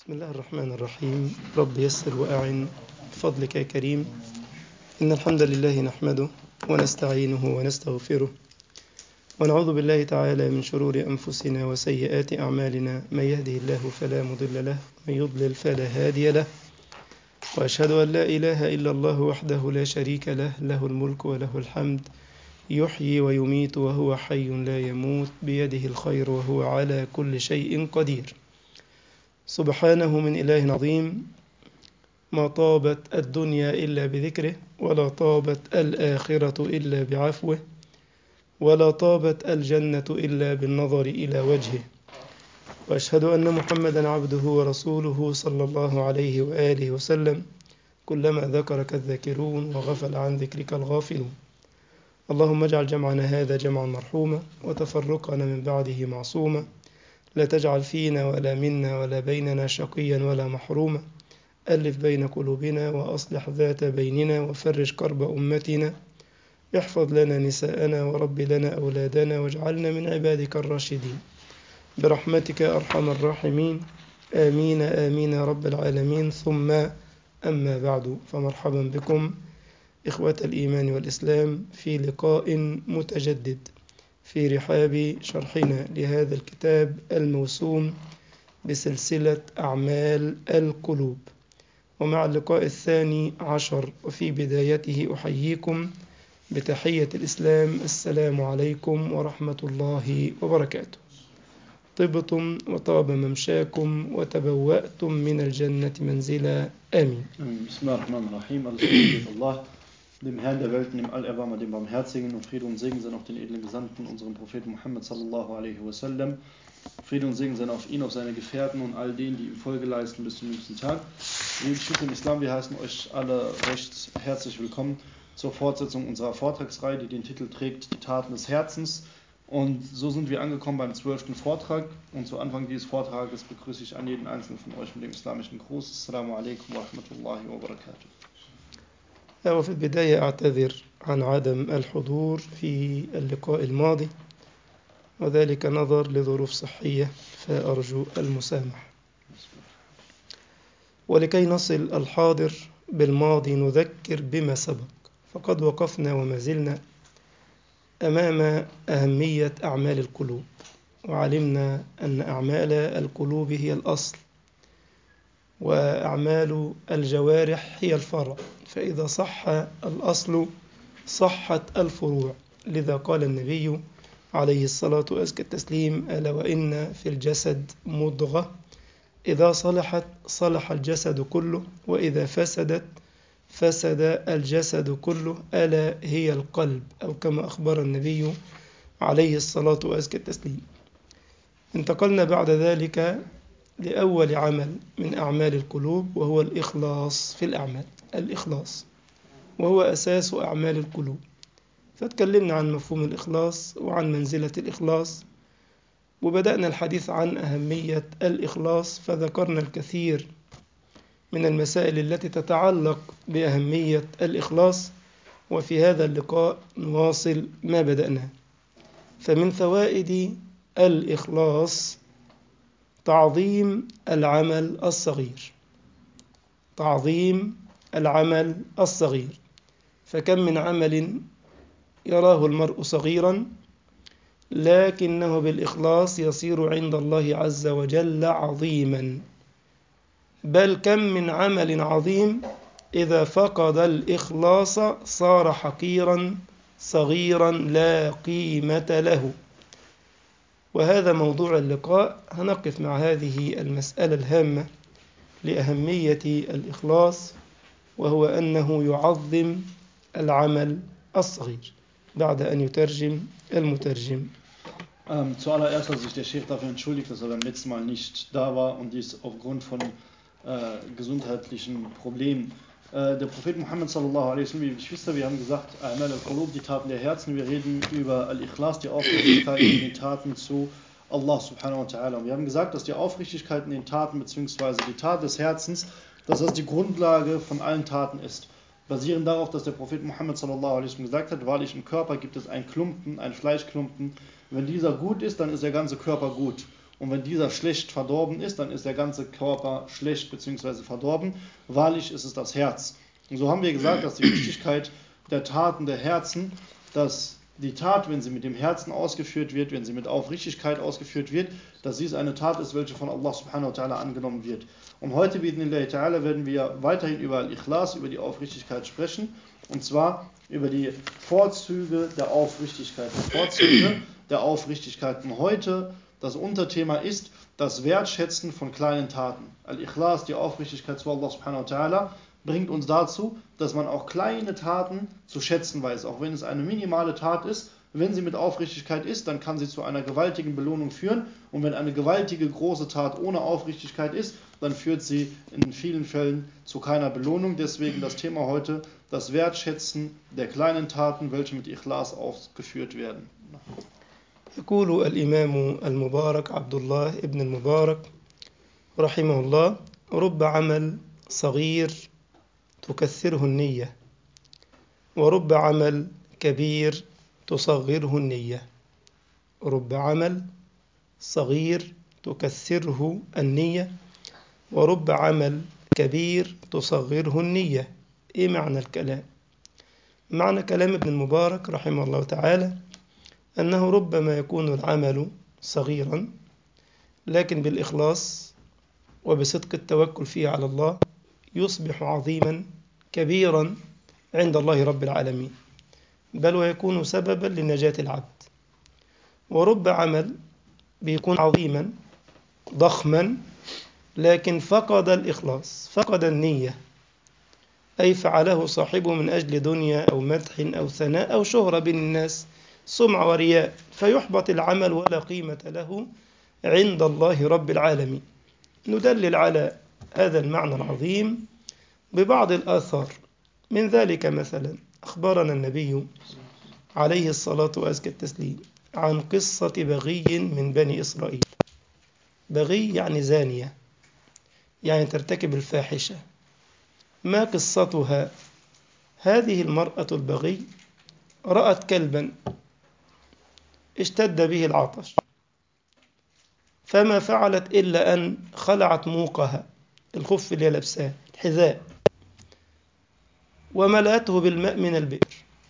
بسم الله الرحمن الرحيم رب يسر وأعن بفضلك يا كريم إن الحمد لله نحمده ونستعينه ونستغفره ونعوذ بالله تعالى من شرور أنفسنا وسيئات أعمالنا من يهده الله فلا مضل له ومن يضلل فلا هادي له وأشهد أن لا إله إلا الله وحده لا شريك له له الملك وله الحمد يحيي ويميت وهو حي لا يموت بيده الخير وهو على كل شيء قدير سبحانه من إله عظيم ما طابت الدنيا إلا بذكره ولا طابت الآخرة إلا بعفوه ولا طابت الجنة إلا بالنظر إلى وجهه وأشهد أن محمدا عبده ورسوله صلى الله عليه وآله وسلم كلما ذكرك الذاكرون وغفل عن ذكرك الغافلون اللهم اجعل جمعنا هذا جمعا مرحوما وتفرقنا من بعده معصوما لا تجعل فينا ولا منا ولا بيننا شقيا ولا محروما ألف بين قلوبنا وأصلح ذات بيننا وفرج كرب أمتنا احفظ لنا نساءنا ورب لنا أولادنا واجعلنا من عبادك الراشدين برحمتك أرحم الراحمين آمين آمين يا رب العالمين ثم أما بعد فمرحبا بكم إخوة الإيمان والإسلام في لقاء متجدد في رحاب شرحنا لهذا الكتاب الموسوم بسلسلة أعمال القلوب ومع اللقاء الثاني عشر وفي بدايته أحييكم بتحية الإسلام السلام عليكم ورحمة الله وبركاته طبتم وطاب ممشاكم وتبوأتم من الجنة منزلا آمين Bismillahirrahmanirrahim. Alles Gute geht Allah, dem Herrn der Welten, dem Allerbarmer, dem Barmherzigen und Friede und Segen seien auf den edlen Gesandten, unseren Propheten Muhammad sallallahu alaihi wasallam. Friede und Segen seien auf ihn, auf seine Gefährten und all denen, die ihm Folge leisten bis zum jüngsten Tag. Liebe Schüler im Islam, wir heißen euch alle recht herzlich willkommen zur Fortsetzung unserer Vortragsreihe, die den Titel trägt Die Taten des Herzens. Und so sind wir angekommen beim zwölften Vortrag. Und zu Anfang dieses Vortrages begrüße ich an jeden einzelnen von euch mit dem islamischen Gruß. Assalamu alaikum wa rahmatullahi wa barakatuh. وفي البداية أعتذر عن عدم الحضور في اللقاء الماضي وذلك نظر لظروف صحية فأرجو المسامحة ولكي نصل الحاضر بالماضي نذكر بما سبق فقد وقفنا وما زلنا أمام أهمية أعمال القلوب وعلمنا أن أعمال القلوب هي الأصل وأعمال الجوارح هي الفرع فإذا صح الأصل صحت الفروع لذا قال النبي عليه الصلاة وأزكى التسليم ألا وإن في الجسد مضغة إذا صلحت صلح الجسد كله وإذا فسدت فسد الجسد كله ألا هي القلب أو كما أخبر النبي عليه الصلاة وأزكى التسليم انتقلنا بعد ذلك لأول عمل من أعمال القلوب وهو الإخلاص في الأعمال الإخلاص وهو أساس أعمال القلوب فتكلمنا عن مفهوم الإخلاص وعن منزلة الإخلاص وبدأنا الحديث عن أهمية الإخلاص فذكرنا الكثير من المسائل التي تتعلق بأهمية الإخلاص وفي هذا اللقاء نواصل ما بدأناه فمن فوائد الإخلاص تعظيم العمل الصغير تعظيم العمل الصغير فكم من عمل يراه المرء صغيرا لكنه بالإخلاص يصير عند الله عز وجل عظيما بل كم من عمل عظيم إذا فقد الإخلاص صار حقيرا صغيرا لا قيمة له وهذا موضوع اللقاء هنقف مع هذه المسألة الهامة لأهمية الإخلاص وهو أنه يعظم العمل الصغير بعد أن يترجم المترجم Ähm, zuallererst hat sich der Sheikh dafür entschuldigt, dass er beim letzten Mal nicht da war und dies aufgrund von äh, gesundheitlichen Problemen. Äh, der Prophet Muhammad sallallahu alaihi wasallam, liebe Geschwister, wir haben gesagt, Amal al-Qulub, die Taten der Herzen, wir reden über Al-Ikhlas, die Aufrichtigkeit in den Taten zu Allah subhanahu wa ta'ala. Und wir haben gesagt, dass die Aufrichtigkeit in den Taten bzw. die Tat des Herzens, dass das die Grundlage von allen Taten ist. Basierend darauf, dass der Prophet Muhammad sallallahu alaihi wasallam gesagt hat, wahrlich im Körper gibt es einen Klumpen, einen Fleischklumpen. Wenn dieser gut ist, dann ist der ganze Körper gut. Und wenn dieser schlecht verdorben ist, dann ist der ganze Körper schlecht bzw. verdorben. Wahrlich ist es das Herz. Und so haben wir gesagt, dass die Wichtigkeit der Taten der Herzen, dass die Tat, wenn sie mit dem Herzen ausgeführt wird, wenn sie mit Aufrichtigkeit ausgeführt wird, dass dies eine Tat ist, welche von Allah subhanahu wa ta'ala angenommen wird. Und heute, bi'idnillahi ta'ala, werden wir weiterhin über Al-Ikhlas, über die Aufrichtigkeit sprechen. Und zwar über die Vorzüge der Aufrichtigkeit. Die Vorzüge der Aufrichtigkeit. Und heute das Unterthema ist das Wertschätzen von kleinen Taten. Al-Ikhlas, die Aufrichtigkeit zu Allah subhanahu wa ta'ala, bringt uns dazu, dass man auch kleine Taten zu schätzen weiß. Auch wenn es eine minimale Tat ist, wenn sie mit Aufrichtigkeit ist, dann kann sie zu einer gewaltigen Belohnung führen. Und wenn eine gewaltige große Tat ohne Aufrichtigkeit ist, dann führt sie in vielen Fällen zu keiner Belohnung. Deswegen das Thema heute, das Wertschätzen der kleinen Taten, welche mit Ikhlas ausgeführt werden. يقول الإمام المبارك عبد الله ابن المبارك رحمه الله رب عمل صغير تكثره النية ورب عمل كبير تصغره النية رب عمل صغير تكثره النية ورب عمل كبير تصغره النية إيه معنى الكلام معنى كلام ابن المبارك رحمه الله تعالى أنه ربما يكون العمل صغيرا لكن بالإخلاص وبصدق التوكل فيه على الله يصبح عظيما كبيرا عند الله رب العالمين بل ويكون سببا لنجاة العبد ورب عمل بيكون عظيما ضخما لكن فقد الإخلاص فقد النية أي فعله صاحبه من أجل دنيا أو مدح أو ثناء أو شهرة بين الناس سمع ورياء فيحبط العمل ولا قيمة له عند الله رب العالمين ندلل على هذا المعنى العظيم ببعض الآثار من ذلك مثلا أخبرنا النبي عليه الصلاة وأزكى التسليم عن قصة بغي من بني إسرائيل بغي يعني زانية يعني ترتكب الفاحشة ما قصتها هذه المرأة البغي رأت كلبا اشتد به العطش فما فعلت إلا أن خلعت موقها الخف اللي لابساه الحذاء وملأته بالماء من البئر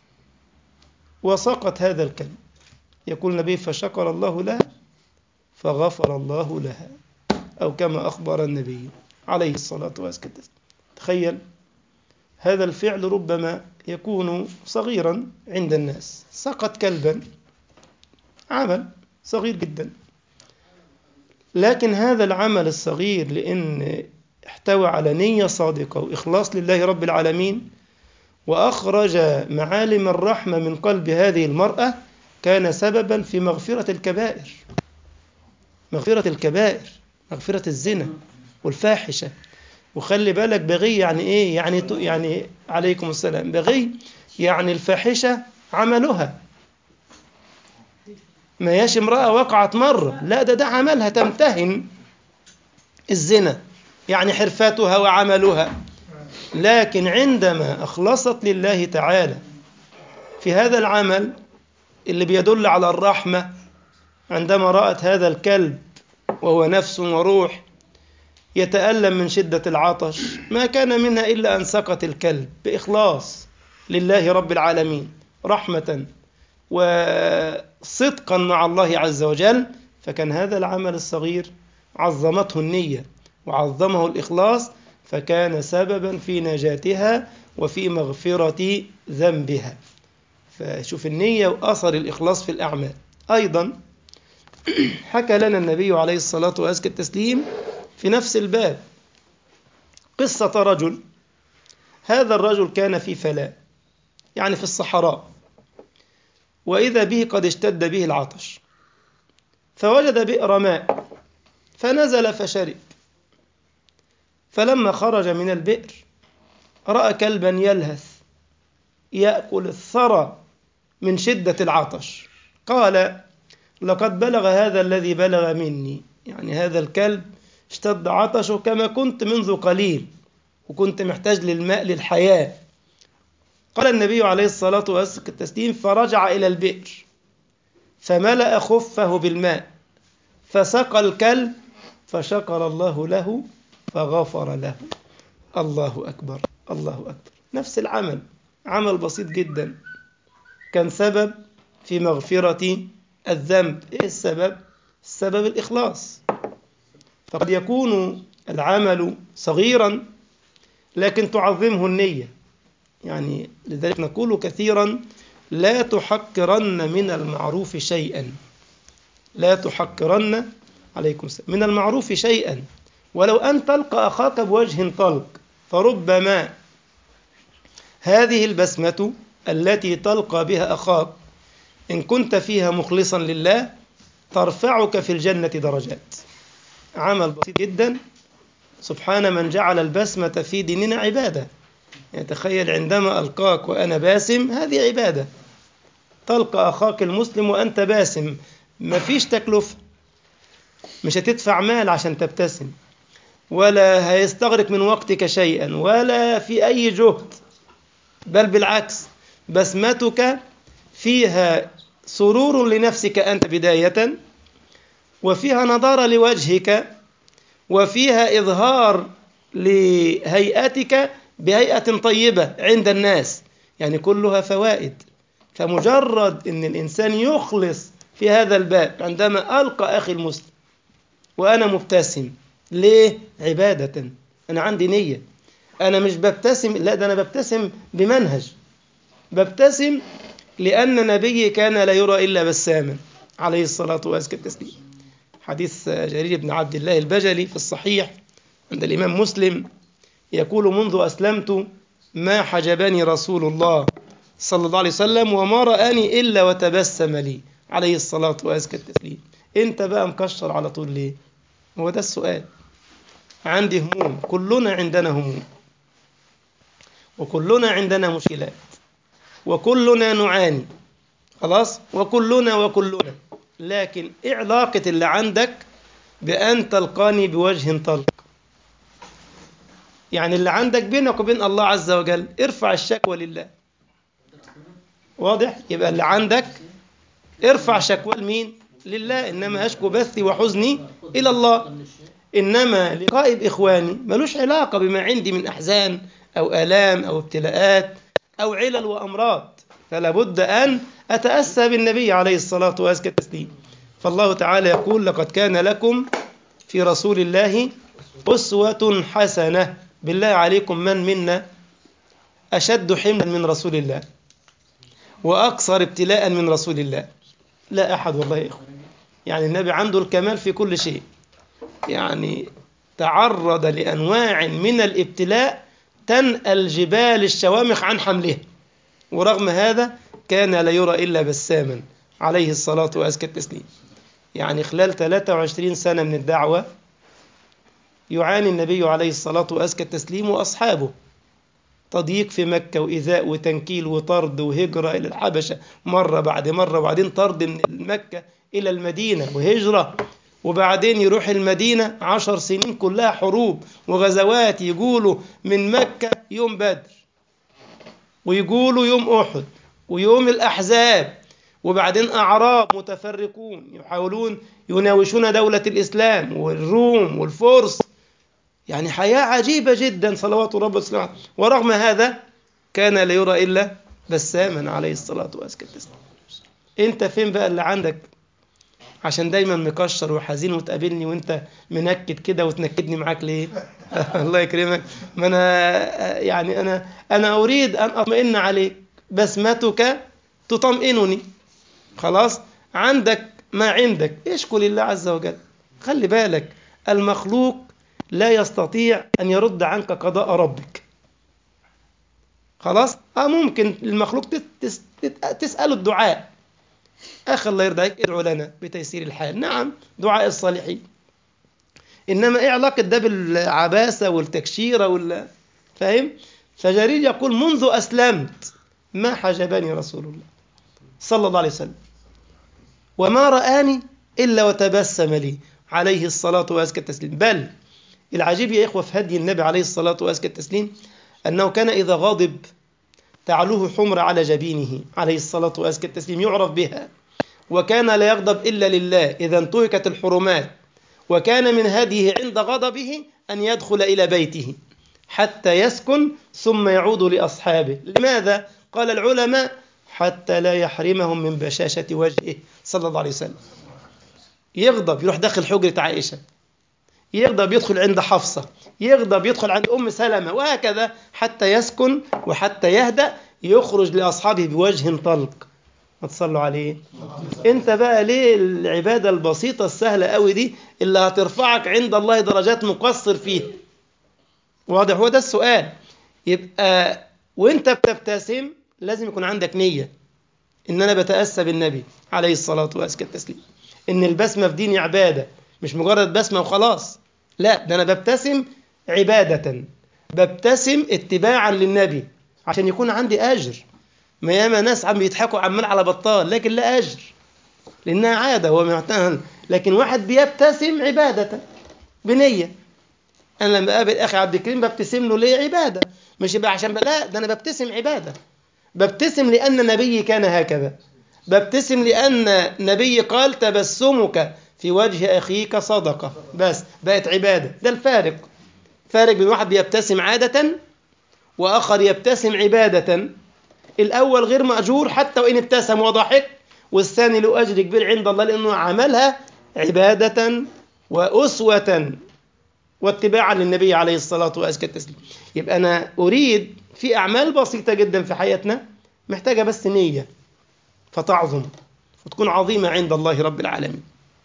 وسقط هذا الكلب يقول النبي فشكر الله لها فغفر الله لها أو كما أخبر النبي عليه الصلاة والسلام تخيل هذا الفعل ربما يكون صغيرا عند الناس سقط كلبا عمل صغير جدا لكن هذا العمل الصغير لأن احتوى على نية صادقة وإخلاص لله رب العالمين وأخرج معالم الرحمة من قلب هذه المرأة كان سببا في مغفرة الكبائر مغفرة الكبائر مغفرة الزنا والفاحشة وخلي بالك بغي يعني ايه يعني يعني عليكم السلام بغي يعني الفاحشة عملها ما ياش امرأة وقعت مرة لا ده ده عملها تمتهن الزنا يعني حرفتها وعملها لكن عندما أخلصت لله تعالى في هذا العمل اللي بيدل على الرحمة عندما رأت هذا الكلب وهو نفس وروح يتألم من شدة العطش ما كان منها إلا أن سقط الكلب بإخلاص لله رب العالمين رحمة وصدقا مع الله عز وجل فكان هذا العمل الصغير عظمته النية وعظمه الإخلاص فكان سببا في نجاتها وفي مغفرة ذنبها فشوف النية وأثر الإخلاص في الأعمال أيضا حكى لنا النبي عليه الصلاة وأزكى التسليم في نفس الباب قصة رجل هذا الرجل كان في فلاة يعني في الصحراء وإذا به قد اشتد به العطش فوجد بئر ماء فنزل فشرب فلما خرج من البئر رأى كلبا يلهث يأكل الثرى من شدة العطش قال لقد بلغ هذا الذي بلغ مني يعني هذا الكلب اشتد عطشه كما كنت منذ قليل وكنت محتاج للماء للحياة قال النبي عليه الصلاة والتسليم فرجع إلى البئر فملأ خفه بالماء فسقى الكلب فشكر الله له فغفر له الله أكبر الله أكبر نفس العمل عمل بسيط جدا كان سبب في مغفرة الذنب إيه السبب؟ السبب الإخلاص فقد يكون العمل صغيرا لكن تعظمه النية يعني لذلك نقول كثيرا لا تحقرن من المعروف شيئا لا تحقرن عليكم السلام من المعروف شيئا ولو أن تلقى أخاك بوجه طلق فربما هذه البسمة التي تلقى بها أخاك إن كنت فيها مخلصا لله ترفعك في الجنة درجات عمل بسيط جدا سبحان من جعل البسمة في ديننا عبادة يعني تخيل عندما ألقاك وأنا باسم هذه عبادة تلقى أخاك المسلم وأنت باسم مفيش تكلفة مش هتدفع مال عشان تبتسم ولا هيستغرق من وقتك شيئا ولا في أي جهد بل بالعكس بسمتك فيها سرور لنفسك أنت بداية وفيها نضارة لوجهك وفيها إظهار لهيئتك بهيئة طيبة عند الناس يعني كلها فوائد فمجرد أن الإنسان يخلص في هذا الباب عندما ألقى أخي المسلم وأنا مبتسم ليه؟ عبادة أنا عندي نية أنا مش ببتسم لا ده أنا ببتسم بمنهج ببتسم لأن نبيي كان لا يرى إلا بساما عليه الصلاة وأزكى التسليم حديث جرير بن عبد الله البجلي في الصحيح عند الإمام مسلم يقول منذ أسلمت ما حجبني رسول الله صلى الله عليه وسلم وما رآني إلا وتبسم لي عليه الصلاة وأزكى التسليم أنت بقى مكشر على طول ليه هو ده السؤال عندي هموم كلنا عندنا هموم وكلنا عندنا مشكلات وكلنا نعاني خلاص وكلنا وكلنا لكن ايه علاقة اللي عندك بأن تلقاني بوجه طلق يعني اللي عندك بينك وبين الله عز وجل ارفع الشكوى لله واضح يبقى اللي عندك ارفع شكوى لمين لله إنما أشكو بثي وحزني إلى الله إنما لقاء بإخواني ملوش علاقة بما عندي من أحزان أو آلام أو ابتلاءات أو علل وأمراض فلا بد أن أتأسى بالنبي عليه الصلاة وأزكى التسليم فالله تعالى يقول لقد كان لكم في رسول الله أسوة حسنة بالله عليكم من منا أشد حملا من رسول الله وأكثر ابتلاء من رسول الله لا أحد والله يا إخوة يعني النبي عنده الكمال في كل شيء يعني تعرض لأنواع من الابتلاء تنأل جبال الشوامخ عن حملها ورغم هذا كان لا يرى إلا بساما عليه الصلاة وأزكى التسليم يعني خلال 23 سنة من الدعوة يعاني النبي عليه الصلاة وأزكى التسليم وأصحابه تضييق في مكة وإيذاء وتنكيل وطرد وهجرة إلى الحبشة مرة بعد مرة وبعدين طرد من مكة إلى المدينة وهجرة وبعدين يروح المدينة عشر سنين كلها حروب وغزوات يقولوا من مكة يوم بدر ويقولوا يوم أحد ويوم الأحزاب وبعدين أعراب متفرقون يحاولون يناوشون دولة الإسلام والروم والفرس يعني حياة عجيبة جدا صلوات رب وسلامه ورغم هذا كان لا يرى إلا بساما عليه الصلاة والسلام انت فين بقى اللي عندك عشان دايما مكشر وحزين وتقابلني وانت منكد كده وتنكدني معاك ليه الله يكرمك ما انا يعني انا انا اريد ان اطمئن عليك بسمتك تطمئنني خلاص عندك ما عندك اشكو لله عز وجل خلي بالك المخلوق لا يستطيع أن يرد عنك قضاء ربك خلاص اه ممكن المخلوق تس تسأله الدعاء أخي الله يرضى عليك ادعو لنا بتيسير الحال نعم دعاء الصالحين إنما إيه علاقة ده بالعباسة والتكشيرة ولا فاهم فجرير يقول منذ أسلمت ما حجبني رسول الله صلى الله عليه وسلم وما رآني إلا وتبسم لي عليه الصلاة وأزكى التسليم بل العجيب يا إخوة في هدي النبي عليه الصلاة وأزكى التسليم أنه كان إذا غاضب تعلوه حمر على جبينه عليه الصلاة وأزكى التسليم يعرف بها وكان لا يغضب إلا لله إذا انتهكت الحرمات وكان من هديه عند غضبه أن يدخل إلى بيته حتى يسكن ثم يعود لأصحابه لماذا؟ قال العلماء حتى لا يحرمهم من بشاشة وجهه صلى الله عليه وسلم يغضب يروح داخل حجرة عائشة يغضب يدخل عند حفصة يغضب يدخل عند أم سلمة وهكذا حتى يسكن وحتى يهدأ يخرج لأصحابه بوجه طلق ما تصلوا عليه انت بقى ليه العبادة البسيطة السهلة قوي دي اللي هترفعك عند الله درجات مقصر فيه واضح هو ده السؤال يبقى وانت بتبتسم لازم يكون عندك نية ان انا بتأسى بالنبي عليه الصلاة والسلام التسليم ان البسمة في ديني عبادة مش مجرد بسمة وخلاص لا ده انا ببتسم عبادة ببتسم اتباعا للنبي عشان يكون عندي اجر ما ياما ناس عم بيضحكوا عمال على بطال لكن لا اجر لانها عاده هو معتهن لكن واحد بيبتسم عباده بنيه انا لما اقابل اخي عبد الكريم ببتسم له ليه عباده مش يبقى عشان بقى لا ده انا ببتسم عباده ببتسم لان نبيي كان هكذا ببتسم لان نبي قال تبسمك في وجه اخيك صدقه بس بقت عباده ده الفارق فارق بين واحد بيبتسم عاده واخر يبتسم عباده الأول غير مأجور حتى وإن ابتسم وضحك والثاني له أجر كبير عند الله لأنه عملها عبادة وأسوة واتباعا للنبي عليه الصلاة وأزكى التسليم يبقى أنا أريد في أعمال بسيطة جدا في حياتنا محتاجة بس نية فتعظم وتكون عظيمة عند الله رب العالمين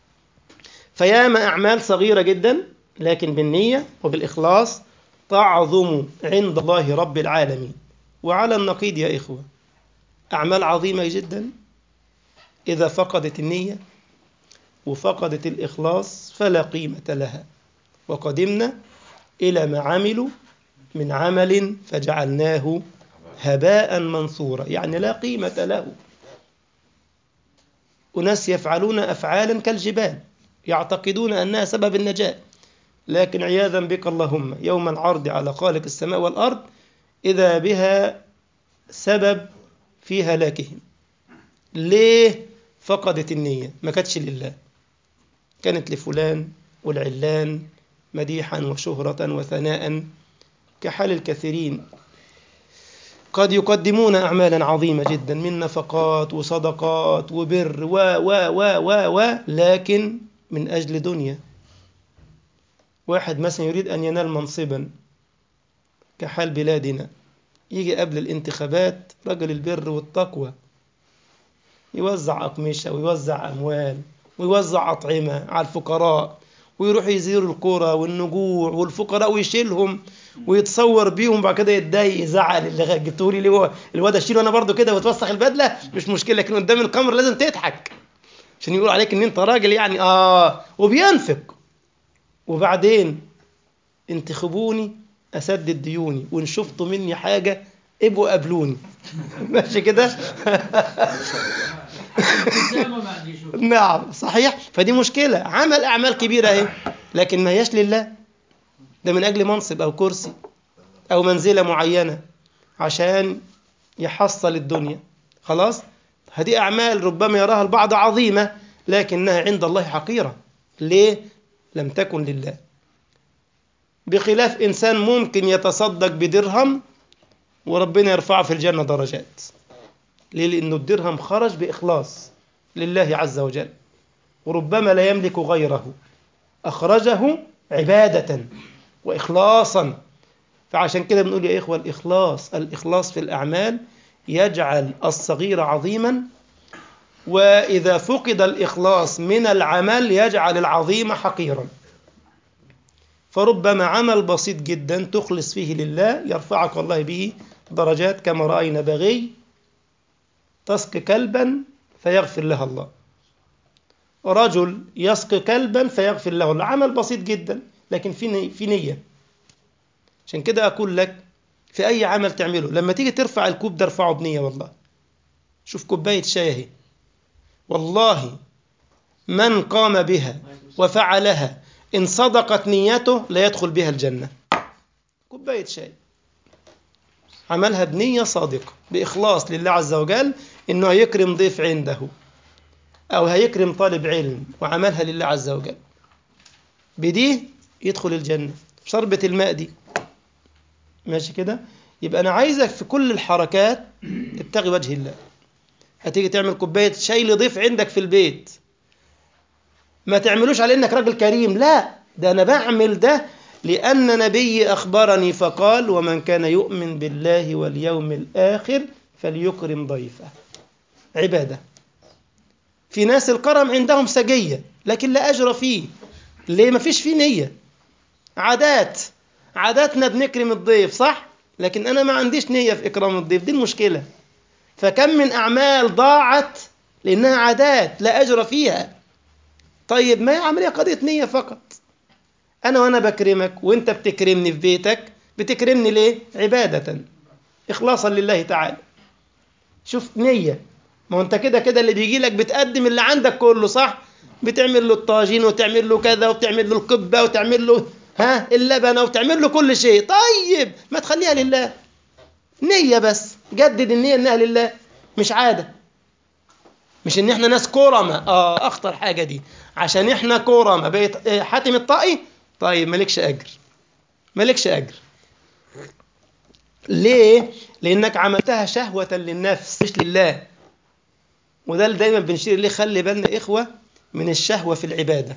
فياما أعمال صغيرة جدا لكن بالنية وبالإخلاص تعظم عند الله رب العالمين وعلى النقيض يا إخوة أعمال عظيمة جدا إذا فقدت النية وفقدت الإخلاص فلا قيمة لها وقدمنا إلى ما عملوا من عمل فجعلناه هباء منصورا يعني لا قيمة له أناس يفعلون أفعالا كالجبال يعتقدون أنها سبب النجاة لكن عياذا بك اللهم يوم العرض على خالق السماء والأرض إذا بها سبب في هلاكهم ليه فقدت النية ما كانتش لله كانت لفلان والعلان مديحا وشهرة وثناء كحال الكثيرين قد يقدمون أعمالا عظيمة جدا من نفقات وصدقات وبر و و و و و لكن من أجل دنيا واحد مثلا يريد أن ينال منصبا كحال بلادنا يجي قبل الانتخابات رجل البر والتقوى يوزع أقمشة ويوزع أموال ويوزع أطعمة على الفقراء ويروح يزور القرى والنجوع والفقراء ويشيلهم ويتصور بيهم بعد كده يتضايق يزعل اللي جبته لي ليه الواد اشيله انا برضو كده وتوسخ البدله مش مشكله لكن قدام القمر لازم تضحك عشان يقول عليك ان انت راجل يعني اه وبينفق وبعدين انتخبوني اسدد ديوني وان شفتوا مني حاجه ابقوا قابلوني ماشي كده نعم صحيح فدي مشكله عمل اعمال كبيره اهي لكن ما هياش لله ده من اجل منصب او كرسي او منزله معينه عشان يحصل الدنيا خلاص هذه اعمال ربما يراها البعض عظيمه لكنها عند الله حقيره ليه لم تكن لله بخلاف إنسان ممكن يتصدق بدرهم وربنا يرفعه في الجنة درجات ليه؟ لأنه الدرهم خرج بإخلاص لله عز وجل وربما لا يملك غيره أخرجه عبادة وإخلاصا فعشان كده بنقول يا إخوة الإخلاص الإخلاص في الأعمال يجعل الصغير عظيما وإذا فقد الإخلاص من العمل يجعل العظيم حقيرا فربما عمل بسيط جدا تخلص فيه لله يرفعك الله به درجات كما رأينا بغي تسقي كلبا فيغفر لها الله رجل يسقي كلبا فيغفر له الله عمل بسيط جدا لكن في في نية عشان كده أقول لك في أي عمل تعمله لما تيجي ترفع الكوب ده ارفعه بنية والله شوف كوباية شاي اهي والله من قام بها وفعلها إن صدقت نيته لا يدخل بها الجنة كوباية شاي عملها بنية صادقة بإخلاص لله عز وجل إنه يكرم ضيف عنده أو هيكرم طالب علم وعملها لله عز وجل بدي يدخل الجنة شربة الماء دي ماشي كده يبقى أنا عايزك في كل الحركات ابتغي وجه الله هتيجي تعمل كوباية شاي لضيف عندك في البيت ما تعملوش على انك راجل كريم لا ده انا بعمل ده لان نبي اخبرني فقال ومن كان يؤمن بالله واليوم الاخر فليكرم ضيفه عباده في ناس الكرم عندهم سجيه لكن لا اجر فيه ليه ما فيش فيه نيه عادات عاداتنا بنكرم الضيف صح لكن انا ما عنديش نيه في اكرام الضيف دي المشكله فكم من اعمال ضاعت لانها عادات لا اجر فيها طيب ما هي عملية قضية نية فقط أنا وأنا بكرمك وأنت بتكرمني في بيتك بتكرمني ليه؟ عبادة إخلاصا لله تعالى شوف نية ما هو أنت كده كده اللي بيجي لك بتقدم اللي عندك كله صح؟ بتعمل له الطاجين وتعمل له كذا وبتعمل له القبة وتعمل له ها اللبنة وتعمل له كل شيء طيب ما تخليها لله نية بس جدد النية إنها لله مش عادة مش ان احنا ناس كرمة اه اخطر حاجة دي عشان احنا كرمة بقيت حاتم الطائي طيب مالكش اجر مالكش اجر ليه لانك عملتها شهوة للنفس مش لله وده اللي دايما بنشير ليه خلي بالنا اخوة من الشهوة في العبادة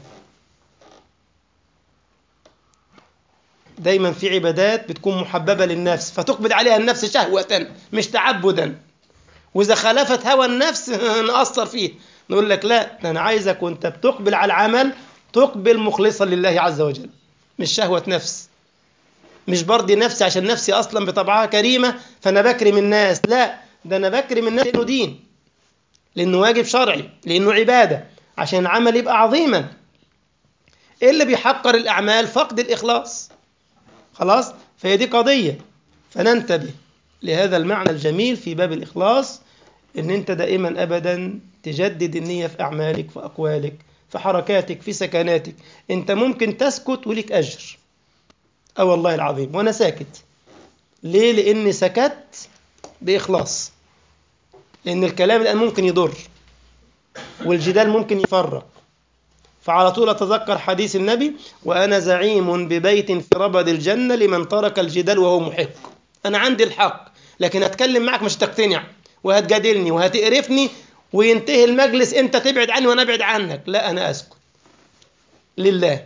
دايما في عبادات بتكون محببة للنفس فتقبل عليها النفس شهوة مش تعبدا وإذا خالفت هوى النفس نأثر فيه نقول لك لا أنا عايزك وأنت بتقبل على العمل تقبل مخلصا لله عز وجل مش شهوة نفس مش برضي نفسي عشان نفسي أصلا بطبعها كريمة فأنا بكرم الناس لا ده أنا بكرم الناس لأنه دين لأنه واجب شرعي لأنه عبادة عشان العمل يبقى عظيما إيه اللي بيحقر الأعمال فقد الإخلاص خلاص فهي دي قضية فننتبه لهذا المعنى الجميل في باب الإخلاص إن أنت دائما أبدا تجدد النية في أعمالك في أقوالك في حركاتك في سكناتك أنت ممكن تسكت ولك أجر أه والله العظيم وأنا ساكت ليه؟ لأني سكت بإخلاص لأن الكلام الآن ممكن يضر والجدال ممكن يفرق فعلى طول أتذكر حديث النبي وأنا زعيم ببيت في ربد الجنة لمن ترك الجدال وهو محق أنا عندي الحق لكن هتكلم معك مش تقتنع وهتجادلني وهتقرفني وينتهي المجلس أنت تبعد عني وأنا أبعد عنك لا أنا أسكت لله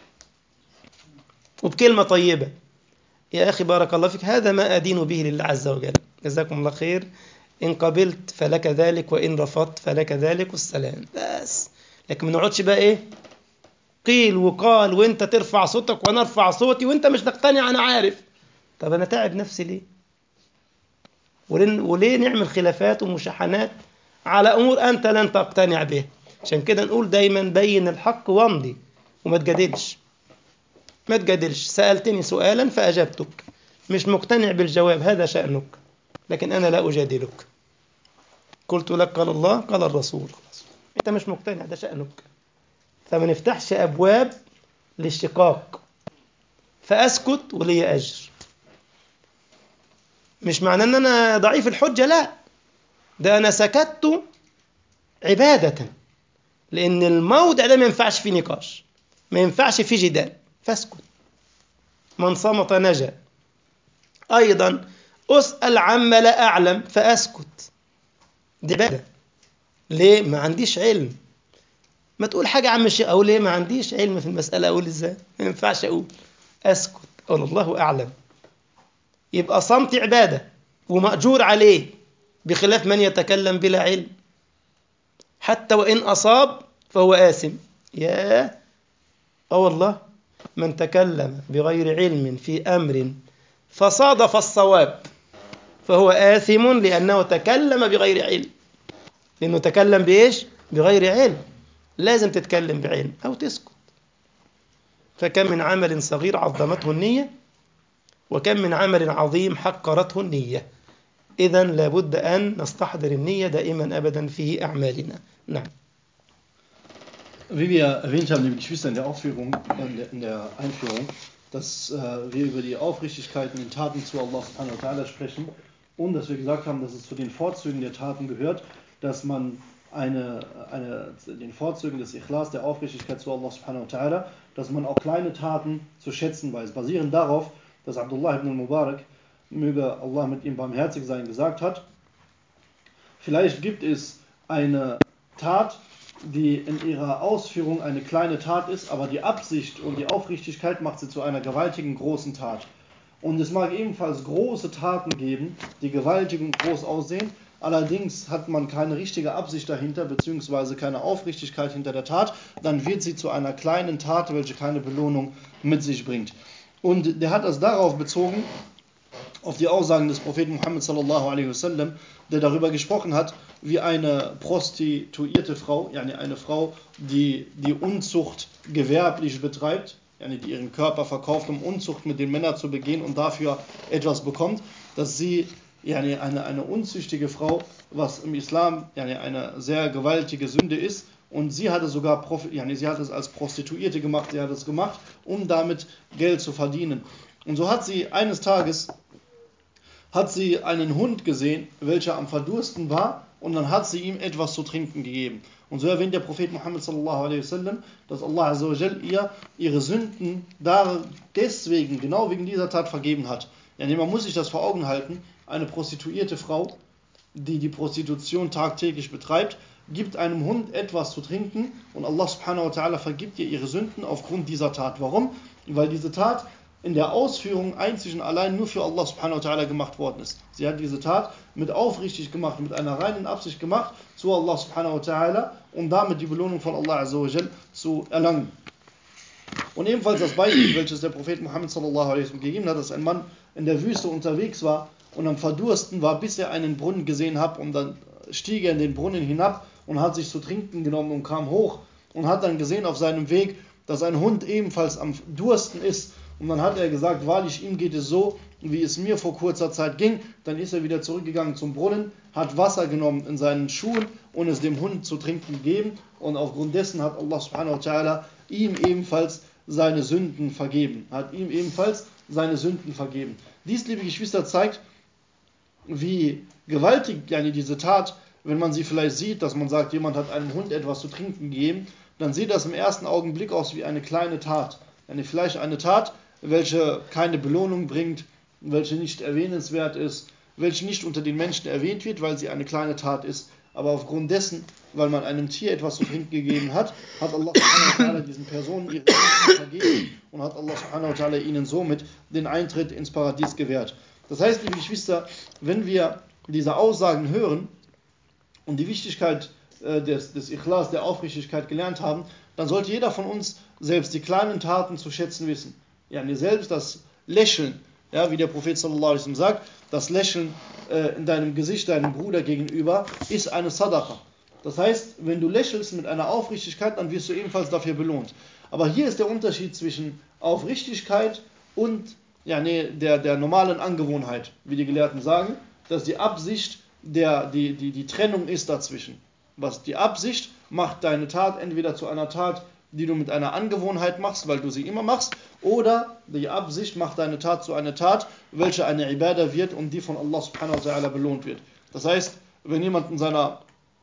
وبكلمة طيبة يا أخي بارك الله فيك هذا ما أدين به لله عز وجل جزاكم الله خير إن قبلت فلك ذلك وإن رفضت فلك ذلك والسلام بس لكن ما نقعدش بقى إيه قيل وقال وانت ترفع صوتك وانا ارفع صوتي وانت مش تقتنع انا عارف طب انا تعب نفسي ليه وليه, وليه نعمل خلافات ومشاحنات على امور انت لن تقتنع بها عشان كده نقول دايما بين الحق وامضي وما تجادلش ما تجادلش سالتني سؤالا فاجبتك مش مقتنع بالجواب هذا شانك لكن انا لا اجادلك قلت لك قال الله قال الرسول انت مش مقتنع ده شانك فما نفتحش ابواب للشقاق فاسكت ولي اجر مش معناه ان انا ضعيف الحجه لا ده انا سكت عباده لان الموضع ده ما ينفعش فيه نقاش ما ينفعش فيه جدال فاسكت من صمت نجا ايضا اسال عما لا اعلم فاسكت دي عباده ليه ما عنديش علم ما تقول حاجة عم الشيخ أقول إيه ما عنديش علم في المسألة أقول إزاي ما ينفعش أقول أسكت أقول الله أعلم يبقى صمت عبادة ومأجور عليه بخلاف من يتكلم بلا علم حتى وإن أصاب فهو آثم يا أه والله من تكلم بغير علم في أمر فصادف الصواب فهو آثم لأنه تكلم بغير علم لأنه تكلم بإيش؟ بغير علم لازم تتكلم بعلم أو تسكت فكم من عمل صغير عظمته النية وكم من عمل عظيم حقرته النية إذا لابد أن نستحضر النية دائما أبدا في أعمالنا نعم Wie wir erwähnt haben, liebe Geschwister, in der, Aufführung, in der, in der Einführung, dass äh, wir über die Aufrichtigkeit in den Taten zu Allah subhanahu wa ta'ala sprechen und dass wir gesagt haben, dass es zu den Vorzügen der Taten gehört, dass man eine, eine, den Vorzügen des Ikhlas, der Aufrichtigkeit zu Allah subhanahu wa ta'ala, dass man auch kleine Taten zu schätzen weiß. Basierend darauf, dass Abdullah ibn Mubarak, möge Allah mit ihm barmherzig sein, gesagt hat, vielleicht gibt es eine Tat, die in ihrer Ausführung eine kleine Tat ist, aber die Absicht und die Aufrichtigkeit macht sie zu einer gewaltigen großen Tat. Und es mag ebenfalls große Taten geben, die gewaltig und groß aussehen, allerdings hat man keine richtige Absicht dahinter, beziehungsweise keine Aufrichtigkeit hinter der Tat, dann wird sie zu einer kleinen Tat, welche keine Belohnung mit sich bringt. Und der hat das darauf bezogen, auf die Aussagen des Propheten Muhammad sallallahu alaihi wasallam, der darüber gesprochen hat, wie eine prostituierte Frau, yani eine Frau, die die Unzucht gewerblich betreibt, yani die ihren Körper verkauft, um Unzucht mit den Männern zu begehen und dafür etwas bekommt, dass sie yani eine, eine unzüchtige Frau, was im Islam yani eine sehr gewaltige Sünde ist, und sie hatte sogar, yani sie hat es als Prostituierte gemacht, sie hat es gemacht, um damit Geld zu verdienen. Und so hat sie eines Tages hat sie einen Hund gesehen, welcher am Verdursten war, und dann hat sie ihm etwas zu trinken gegeben. Und so erwähnt der Prophet Muhammad sallallahu alaihi wasallam, dass Allah azawajal ihr ihre Sünden da deswegen, genau wegen dieser Tat vergeben hat. Ja, man muss sich das vor Augen halten. Eine prostituierte Frau, die die Prostitution tagtäglich betreibt, gibt einem Hund etwas zu trinken und Allah subhanahu wa ta'ala vergibt ihr ihre Sünden aufgrund dieser Tat. Warum? Weil diese Tat in der Ausführung einzig und allein nur für Allah subhanahu wa ta'ala gemacht worden ist. Sie hat diese Tat mit aufrichtig gemacht, mit einer reinen Absicht gemacht zu Allah subhanahu wa ta'ala, um damit die Belohnung von Allah azawajal zu erlangen. Und ebenfalls das Beispiel, welches der Prophet Muhammad sallallahu alaihi wasallam gegeben hat, dass ein Mann in der Wüste unterwegs war und am Verdursten war, bis er einen Brunnen gesehen hat und dann stieg er in den Brunnen hinab und hat sich zu trinken genommen und kam hoch und hat dann gesehen auf seinem Weg, dass ein Hund ebenfalls am Dursten ist und dann hat er gesagt, wahrlich, ihm geht es so, wie es mir vor kurzer Zeit ging. Dann ist er wieder zurückgegangen zum Brunnen, hat Wasser genommen in seinen Schuhen und es dem Hund zu trinken gegeben. Und aufgrund dessen hat Allah subhanahu wa ta'ala ihm ebenfalls seine Sünden vergeben. Hat ihm ebenfalls seine Sünden vergeben. Dies, liebe Geschwister, zeigt, wie gewaltig yani diese Tat, wenn man sie vielleicht sieht, dass man sagt, jemand hat einem Hund etwas zu trinken gegeben, dann sieht das im ersten Augenblick aus wie eine kleine Tat. Yani vielleicht eine Tat, welche keine Belohnung bringt, welche nicht erwähnenswert ist, welche nicht unter den Menschen erwähnt wird, weil sie eine kleine Tat ist. Aber aufgrund dessen, weil man einem Tier etwas zu trinken gegeben hat, hat Allah subhanahu wa diesen Personen ihre Sünden vergeben und hat Allah subhanahu wa ihnen somit den Eintritt ins Paradies gewährt. Das heißt, liebe Geschwister, wenn wir diese Aussagen hören und die Wichtigkeit äh, des, des Ikhlas, der Aufrichtigkeit gelernt haben, dann sollte jeder von uns selbst die kleinen Taten zu schätzen wissen ja, mir selbst das Lächeln, ja, wie der Prophet sallallahu alaihi wasallam sagt, das Lächeln äh, in deinem Gesicht deinem Bruder gegenüber ist eine Sadaqa. Das heißt, wenn du lächelst mit einer Aufrichtigkeit, dann wirst du ebenfalls dafür belohnt. Aber hier ist der Unterschied zwischen Aufrichtigkeit und ja, nee, der, der normalen Angewohnheit, wie die Gelehrten sagen, dass die Absicht der, die, die, die Trennung ist dazwischen. Was die Absicht macht deine Tat entweder zu einer Tat, die du mit einer Angewohnheit machst, weil du sie immer machst, oder die Absicht macht deine Tat zu einer Tat, welche eine Ibadah wird und die von Allah subhanahu wa ta'ala belohnt wird. Das heißt, wenn jemand in seiner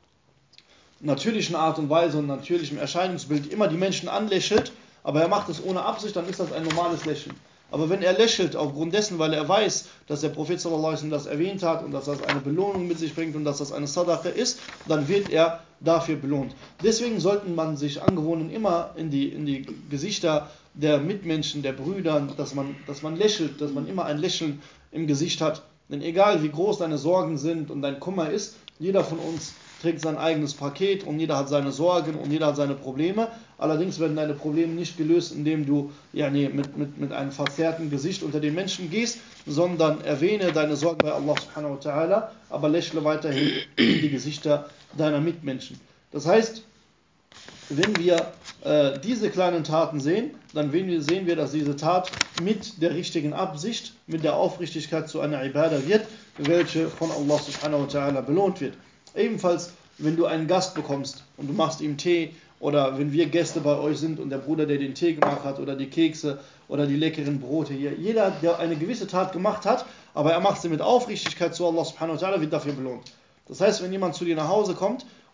natürlichen Art und Weise und natürlichem Erscheinungsbild immer die Menschen anlächelt, aber er macht es ohne Absicht, dann ist das ein normales Lächeln. Aber wenn er lächelt aufgrund dessen, weil er weiß, dass der Prophet sallallahu alaihi wasallam das erwähnt hat und dass das eine Belohnung mit sich bringt und dass das eine Sadaqa ist, dann wird er dafür belohnt. Deswegen sollten man sich angewohnen, immer in die, in die Gesichter der Mitmenschen, der Brüder, dass man, dass man lächelt, dass man immer ein Lächeln im Gesicht hat. Denn egal wie groß deine Sorgen sind und dein Kummer ist, jeder von uns trägt sein eigenes Paket und jeder hat seine Sorgen und jeder hat seine Probleme. Allerdings werden deine Probleme nicht gelöst, indem du ja, nee, mit, mit, mit einem verzerrten Gesicht unter den Menschen gehst, sondern erwähne deine Sorgen bei Allah subhanahu wa ta'ala, aber lächle weiterhin in die Gesichter deiner Mitmenschen. Das heißt, wenn wir äh, diese kleinen Taten sehen, dann sehen wir, dass diese Tat mit der richtigen Absicht, mit der Aufrichtigkeit zu einer Ibadah wird, welche von Allah subhanahu wa ta'ala belohnt wird. Ebenfalls, wenn du einen Gast bekommst und du machst ihm Tee oder wenn wir Gäste bei euch sind und der Bruder, der den Tee gemacht hat oder die Kekse oder die leckeren Brote hier, jeder, der eine gewisse Tat gemacht hat, aber er macht sie mit Aufrichtigkeit zu Allah subhanahu wa ta'ala, wird dafür belohnt. Das heißt, wenn jemand zu dir nach Hause kommt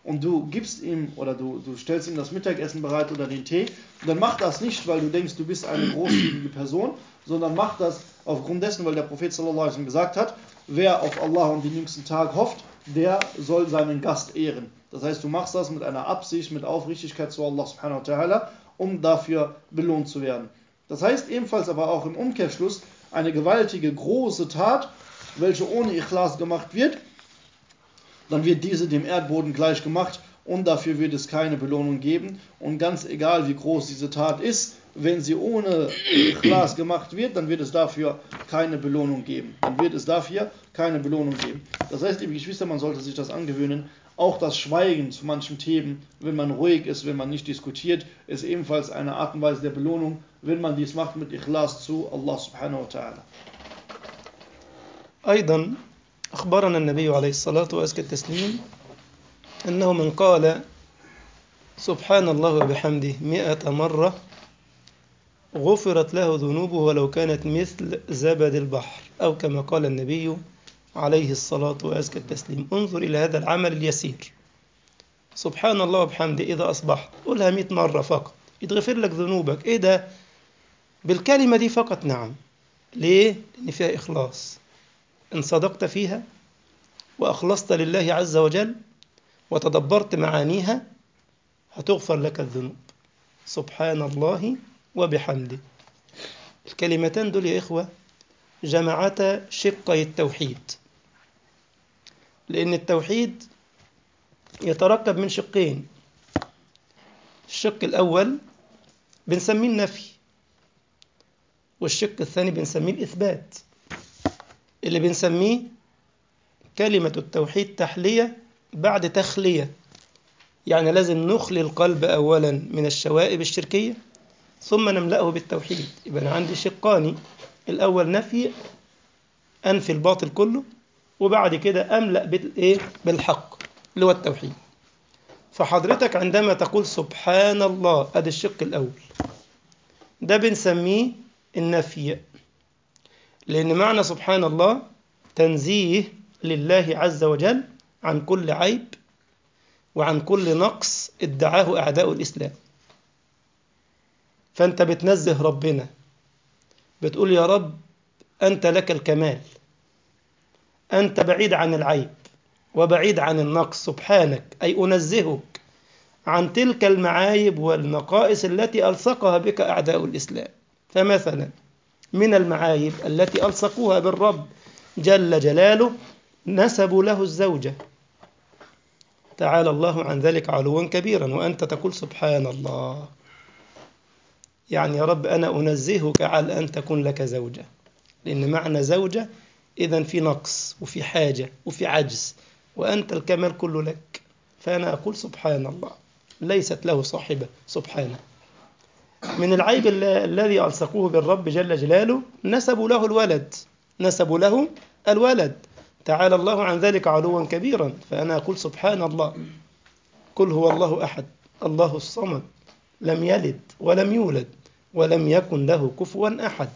und du gibst ihm oder du, du stellst ihm das Mittagessen bereit oder den Tee, dann mach das nicht, weil du denkst, du bist eine großzügige Person, sondern mach das aufgrund dessen, weil der Prophet sallallahu alaihi wasallam gesagt hat, wer auf Allah und den jüngsten Tag hofft, der soll seinen Gast ehren. Das heißt, du machst das mit einer Absicht, mit Aufrichtigkeit zu Allah subhanahu wa ta'ala, um dafür belohnt zu werden. Das heißt ebenfalls aber auch im Umkehrschluss, eine gewaltige, große Tat, welche ohne Ikhlas gemacht wird, dann wird diese dem Erdboden gleich gemacht und dafür wird es keine Belohnung geben. Und ganz egal, wie groß diese Tat ist, wenn sie ohne Ikhlas gemacht wird, dann wird es dafür keine Belohnung geben. Dann wird es dafür keine Belohnung geben. Das heißt, liebe Geschwister, man sollte sich das angewöhnen. Auch das Schweigen zu manchen Themen, wenn man ruhig ist, wenn man nicht diskutiert, ist ebenfalls eine Art und Weise der Belohnung, wenn man dies macht mit Ikhlas zu Allah subhanahu wa ta'ala. أيضا أخبرنا النبي عليه الصلاة وأزكى التسليم أنه من قال سبحان الله وبحمده مئة مرة غفرت له ذنوبه ولو كانت مثل زبد البحر أو كما قال النبي عليه الصلاة وأزكى التسليم انظر إلى هذا العمل اليسير سبحان الله وبحمده إذا أصبحت قولها مئة مرة فقط يتغفر لك ذنوبك إيه ده بالكلمة دي فقط نعم ليه؟ لأن فيها إخلاص إن صدقت فيها وأخلصت لله عز وجل وتدبرت معانيها هتغفر لك الذنوب سبحان الله وبحمده الكلمتان دول يا إخوة جمعتا شقي التوحيد لأن التوحيد يتركب من شقين الشق الأول بنسميه النفي والشق الثاني بنسميه الإثبات اللي بنسميه كلمة التوحيد تحلية بعد تخلية يعني لازم نخلي القلب أولا من الشوائب الشركية ثم نملأه بالتوحيد يبقى أنا عندي شقان الأول نفي أنفي الباطل كله وبعد كده أملأ بالإيه؟ بالحق اللي هو التوحيد فحضرتك عندما تقول سبحان الله أدي الشق الأول ده بنسميه النفي لأن معنى سبحان الله تنزيه لله عز وجل عن كل عيب وعن كل نقص ادعاه أعداء الإسلام فأنت بتنزه ربنا بتقول يا رب أنت لك الكمال أنت بعيد عن العيب وبعيد عن النقص سبحانك أي أنزهك عن تلك المعايب والنقائص التي ألصقها بك أعداء الإسلام فمثلا من المعايب التي ألصقوها بالرب جل جلاله نسبوا له الزوجة تعالى الله عن ذلك علوا كبيرا وأنت تقول سبحان الله يعني يا رب أنا أنزهك على أن تكون لك زوجة لأن معنى زوجة إذا في نقص وفي حاجة وفي عجز وأنت الكمال كله لك فأنا أقول سبحان الله ليست له صاحبة سبحانه من العيب الذي ألصقوه بالرب جل جلاله نسبوا له الولد نسبوا له الولد تعالى الله عن ذلك علوا كبيرا فأنا أقول سبحان الله قل هو الله أحد الله الصمد لم يلد ولم يولد ولم يكن له كفوا أحد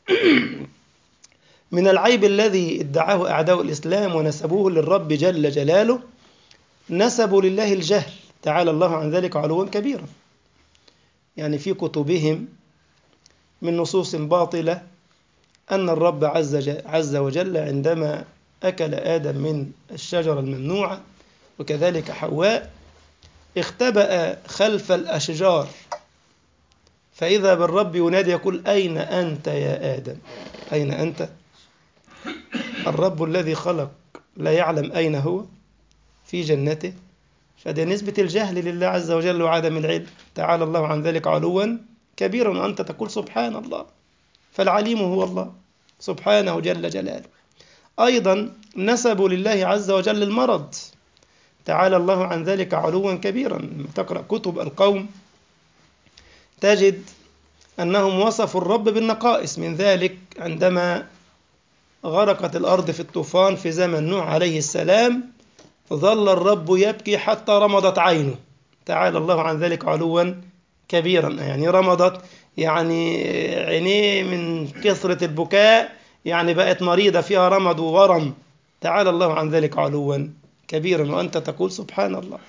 من العيب الذي ادعاه أعداء الإسلام ونسبوه للرب جل جلاله نسبوا لله الجهل تعالى الله عن ذلك علوا كبيرا يعني في كتبهم من نصوص باطلة أن الرب عز, عز وجل عندما أكل آدم من الشجرة الممنوعة وكذلك حواء اختبأ خلف الأشجار فإذا بالرب ينادي يقول أين أنت يا آدم أين أنت الرب الذي خلق لا يعلم أين هو في جنته فده نسبة الجهل لله عز وجل وعدم العلم تعالى الله عن ذلك علوا كبيرا وأنت تقول سبحان الله فالعليم هو الله سبحانه جل جلاله أيضا نسبوا لله عز وجل المرض تعالى الله عن ذلك علوا كبيرا لما تقرأ كتب القوم تجد أنهم وصفوا الرب بالنقائص من ذلك عندما غرقت الأرض في الطوفان في زمن نوح عليه السلام ظل الرب يبكي حتى رمضت عينه تعالى الله عن ذلك علوا كبيرا يعني رمضت يعني عينيه من كثرة البكاء يعني بقت مريضة فيها رمض وورم تعالى الله عن ذلك علوا كبيرا وأنت تقول سبحان الله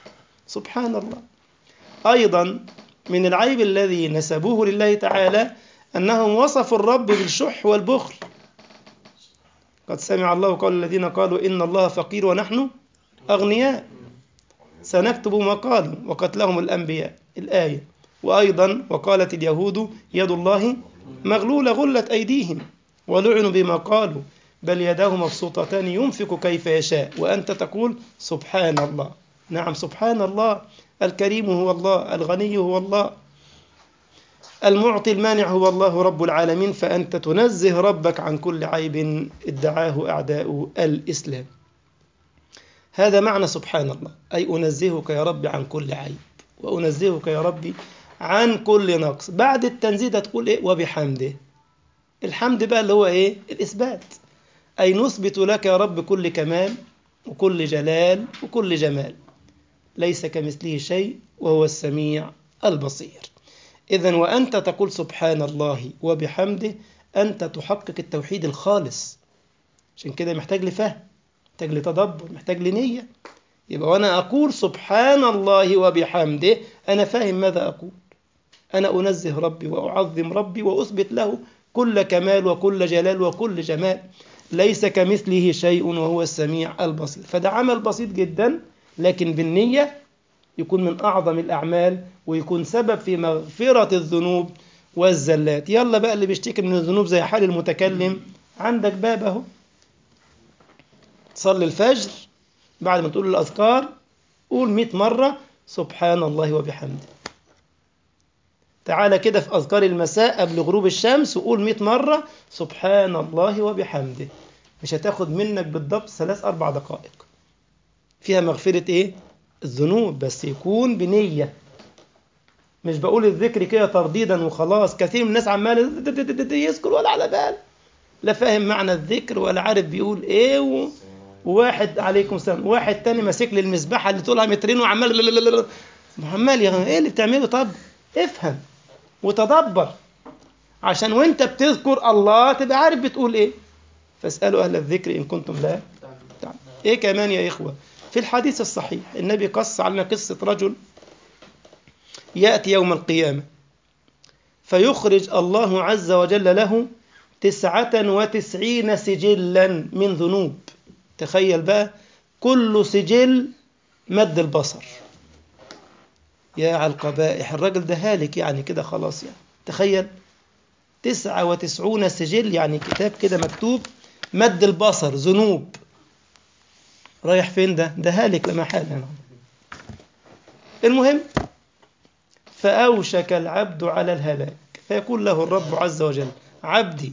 سبحان الله أيضا من العيب الذي نسبوه لله تعالى أنهم وصفوا الرب بالشح والبخل قد سمع الله قول الذين قالوا إن الله فقير ونحن أغنياء سنكتب ما قالوا وقتلهم الأنبياء الآية وأيضا وقالت اليهود يد الله مغلولة غلت أيديهم ولعنوا بما قالوا بل يداه مبسوطتان ينفق كيف يشاء وأنت تقول سبحان الله نعم سبحان الله الكريم هو الله الغني هو الله المعطي المانع هو الله رب العالمين فأنت تنزه ربك عن كل عيب ادعاه أعداء الإسلام هذا معنى سبحان الله أي أنزهك يا رب عن كل عيب وأنزهك يا ربي عن كل نقص بعد التنزيه ده تقول إيه وبحمده الحمد بقى اللي هو إيه الإثبات أي نثبت لك يا رب كل كمال وكل جلال وكل جمال ليس كمثله شيء وهو السميع البصير إذا وأنت تقول سبحان الله وبحمده أنت تحقق التوحيد الخالص عشان كده محتاج لفهم محتاج لتدبر محتاج لنية يبقى وأنا أقول سبحان الله وبحمده أنا فاهم ماذا أقول أنا أنزه ربي وأعظم ربي وأثبت له كل كمال وكل جلال وكل جمال ليس كمثله شيء وهو السميع البصير فده عمل بسيط جدا لكن بالنية يكون من أعظم الأعمال ويكون سبب في مغفرة الذنوب والزلات يلا بقى اللي بيشتكي من الذنوب زي حال المتكلم عندك باب اهو تصلي الفجر بعد ما تقول الأذكار قول مئة مرة سبحان الله وبحمده تعالى كده في أذكار المساء قبل غروب الشمس وقول مئة مرة سبحان الله وبحمده مش هتاخد منك بالضبط ثلاث أربع دقائق فيها مغفرة إيه؟ الذنوب بس يكون بنية مش بقول الذكر كده ترديدا وخلاص كثير من الناس عمال يذكر ولا على بال لا فاهم معنى الذكر ولا عارف بيقول ايه و... وواحد عليكم السلام واحد تاني ماسك لي المسبحه اللي طولها مترين وعمال عمال يا ايه اللي بتعمله طب افهم وتدبر عشان وانت بتذكر الله تبقى عارف بتقول ايه فاسالوا اهل الذكر ان كنتم لا تعلمون ايه كمان يا اخوه في الحديث الصحيح النبي قص علينا قصه رجل ياتي يوم القيامه فيخرج الله عز وجل له تسعة وتسعين سجلا من ذنوب تخيل بقى كل سجل مد البصر يا على القبائح الراجل ده هالك يعني كده خلاص يعني تخيل تسعة وتسعون سجل يعني كتاب كده مكتوب مد البصر ذنوب رايح فين ده ده هالك لما حال يعني. المهم فأوشك العبد على الهلاك فيقول له الرب عز وجل عبدي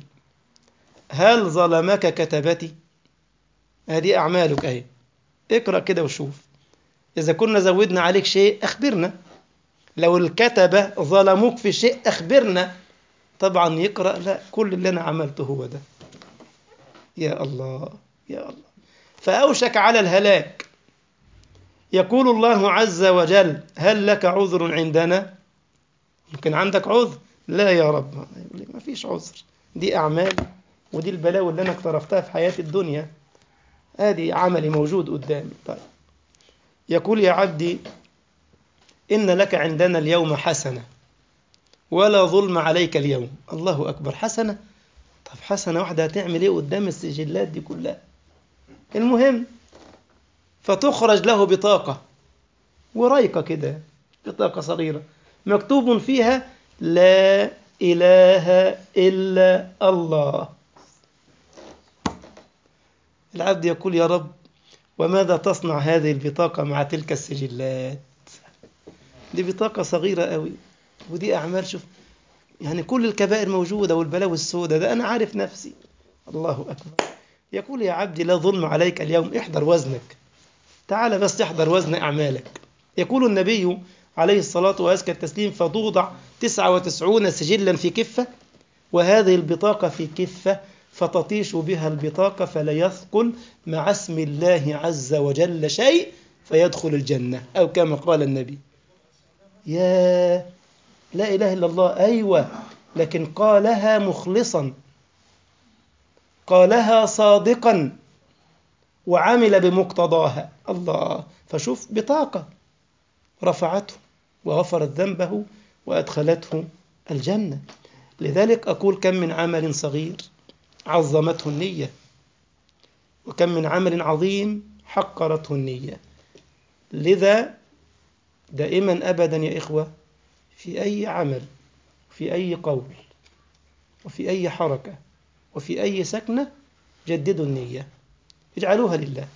هل ظلمك كتبتي هذه أعمالك أهي اقرأ كده وشوف إذا كنا زودنا عليك شيء أخبرنا لو الكتبة ظلموك في شيء أخبرنا طبعا يقرأ لا كل اللي أنا عملته هو ده يا الله يا الله فأوشك على الهلاك يقول الله عز وجل هل لك عذر عندنا يمكن عندك عذر لا يا رب ما فيش عذر دي أعمال ودي البلاوي اللي أنا اقترفتها في حياتي الدنيا هذه عملي موجود قدامي طيب يقول يا عبدي إن لك عندنا اليوم حسنة ولا ظلم عليك اليوم الله أكبر حسنة طب حسنة واحدة هتعمل إيه قدام السجلات دي كلها المهم فتخرج له بطاقة وريقة كده بطاقة صغيرة مكتوب فيها لا إله إلا الله العبد يقول يا رب وماذا تصنع هذه البطاقة مع تلك السجلات دي بطاقة صغيرة قوي ودي أعمال شوف يعني كل الكبائر موجودة والبلاوي السوداء ده أنا عارف نفسي الله أكبر يقول يا عبدي لا ظلم عليك اليوم احضر وزنك تعال بس تحضر وزن أعمالك يقول النبي عليه الصلاة وأزكى التسليم فتوضع تسعة وتسعون سجلا في كفة وهذه البطاقة في كفة فتطيش بها البطاقة فلا يثقل مع اسم الله عز وجل شيء فيدخل الجنة أو كما قال النبي يا لا إله إلا الله أيوة لكن قالها مخلصا قالها صادقا وعمل بمقتضاها الله فشوف بطاقة رفعته وغفرت ذنبه وأدخلته الجنة لذلك أقول كم من عمل صغير عظمته النية وكم من عمل عظيم حقرته النية لذا دائما أبدا يا إخوة في أي عمل في أي قول وفي أي حركة وفي أي سكنة جددوا النية اجعلوها لله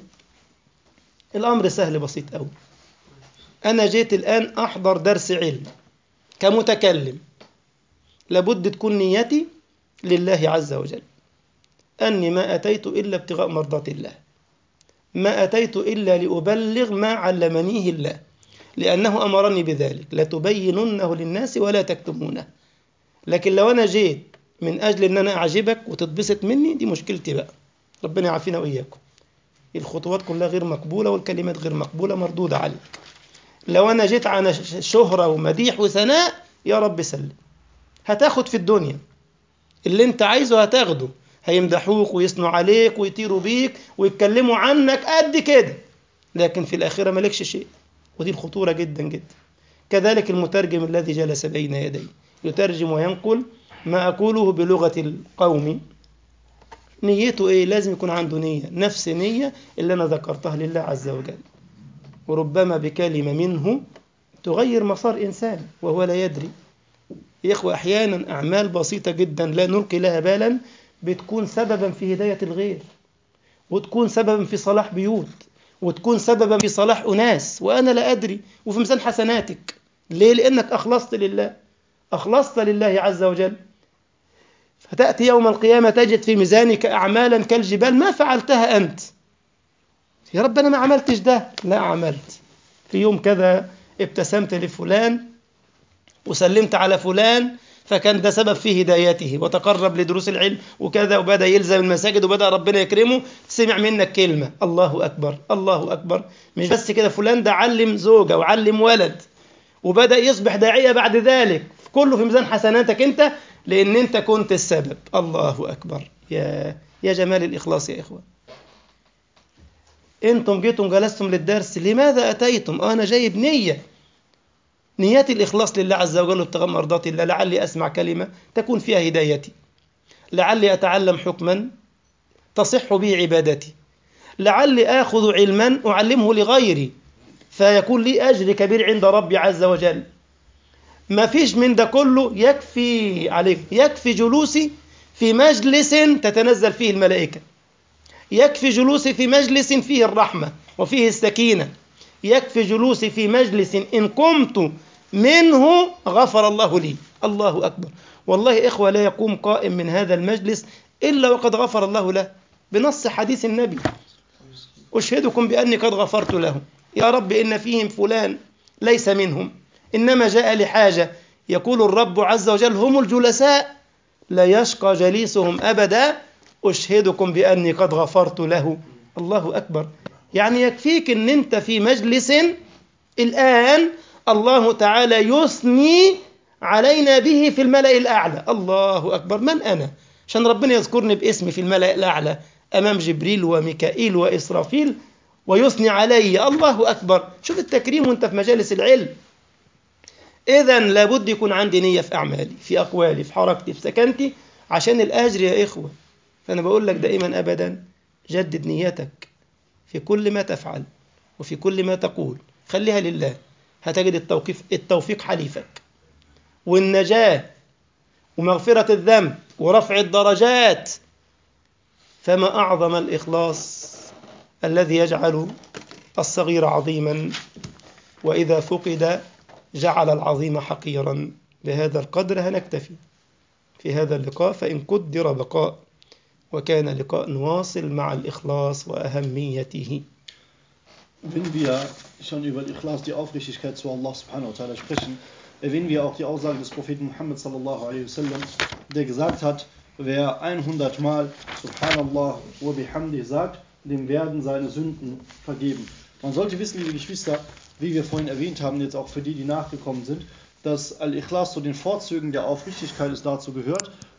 الأمر سهل بسيط أوي أنا جيت الآن أحضر درس علم كمتكلم لابد تكون نيتي لله عز وجل أني ما أتيت إلا ابتغاء مرضات الله ما أتيت إلا لأبلغ ما علمنيه الله لأنه أمرني بذلك لتبيننه للناس ولا تكتمونه لكن لو أنا جيت من أجل أن أنا أعجبك وتتبسط مني دي مشكلتي بقى ربنا يعافينا وإياكم الخطوات كلها غير مقبولة والكلمات غير مقبولة مردودة عليك لو أنا جيت عن شهرة ومديح وثناء يا رب سلم هتاخد في الدنيا اللي انت عايزه هتاخده هيمدحوك ويثنوا عليك ويطيروا بيك ويتكلموا عنك قد كده لكن في الآخرة مالكش شيء ودي الخطورة جدا جدا كذلك المترجم الذي جلس بين يدي يترجم وينقل ما أقوله بلغة القوم نيته إيه لازم يكون عنده نية نفس نية اللي أنا ذكرتها لله عز وجل وربما بكلمة منه تغير مسار إنسان وهو لا يدري يا إخوة أحيانا أعمال بسيطة جدا لا نلقي لها بالا بتكون سببا في هداية الغير وتكون سببا في صلاح بيوت وتكون سببا في صلاح أناس وأنا لا أدري وفي ميزان حسناتك ليه؟ لأنك أخلصت لله أخلصت لله عز وجل فتأتي يوم القيامة تجد في ميزانك أعمالا كالجبال ما فعلتها أنت يا رب أنا ما عملتش ده لا عملت في يوم كذا ابتسمت لفلان وسلمت على فلان فكان ده سبب في هدايته وتقرب لدروس العلم وكذا وبدأ يلزم المساجد وبدأ ربنا يكرمه سمع منك كلمة الله أكبر الله أكبر مش بس كده فلان ده علم زوجة وعلم ولد وبدأ يصبح داعية بعد ذلك كله في ميزان حسناتك أنت لأن أنت كنت السبب الله أكبر يا يا جمال الإخلاص يا إخوة أنتم جيتم جلستم للدرس لماذا أتيتم أنا جايب نية نيات الإخلاص لله عز وجل وابتغاء مرضات الله لعلي أسمع كلمة تكون فيها هدايتي لعلي أتعلم حكما تصح به عبادتي لعلي آخذ علما أعلمه لغيري فيكون لي أجر كبير عند ربي عز وجل ما فيش من ده كله يكفي عليك يكفي جلوسي في مجلس تتنزل فيه الملائكة يكفي جلوسي في مجلس فيه الرحمة وفيه السكينة يكفي جلوسي في مجلس إن قمت منه غفر الله لي الله أكبر والله إخوة لا يقوم قائم من هذا المجلس إلا وقد غفر الله له بنص حديث النبي أشهدكم بأني قد غفرت له يا رب إن فيهم فلان ليس منهم إنما جاء لحاجة يقول الرب عز وجل هم الجلساء لا يشقى جليسهم أبدا أشهدكم بأني قد غفرت له الله أكبر يعني يكفيك أن أنت في مجلس الآن الله تعالى يثني علينا به في الملأ الأعلى الله أكبر من أنا عشان ربنا يذكرني باسمي في الملأ الأعلى أمام جبريل وميكائيل وإسرافيل ويثني علي الله أكبر شوف التكريم وانت في مجالس العلم إذا لابد يكون عندي نية في أعمالي في أقوالي في حركتي في سكنتي عشان الأجر يا إخوة فأنا بقول لك دائما أبدا جدد نيتك في كل ما تفعل وفي كل ما تقول خليها لله هتجد التوقيف التوفيق حليفك والنجاة ومغفرة الذنب ورفع الدرجات فما أعظم الإخلاص الذي يجعل الصغير عظيما وإذا فقد جعل العظيم حقيرا بهذا القدر هنكتفي في هذا اللقاء فإن قدر بقاء وكان لقاء واصل مع الإخلاص وأهميته Wenn wir schon über Ikhlas, die Aufrichtigkeit zu Allah subhanahu wa ta'ala sprechen, erwähnen wir auch die Aussage des Propheten Muhammad sallallahu alaihi wasallam, der gesagt hat, wer 100 Mal Subhanallah wa bihamdi sagt, dem werden seine Sünden vergeben. Man sollte wissen, liebe Geschwister, wie wir vorhin erwähnt haben, jetzt auch für die, die nachgekommen sind, dass Al-Ikhlas zu den Vorzügen der Aufrichtigkeit es dazu gehört,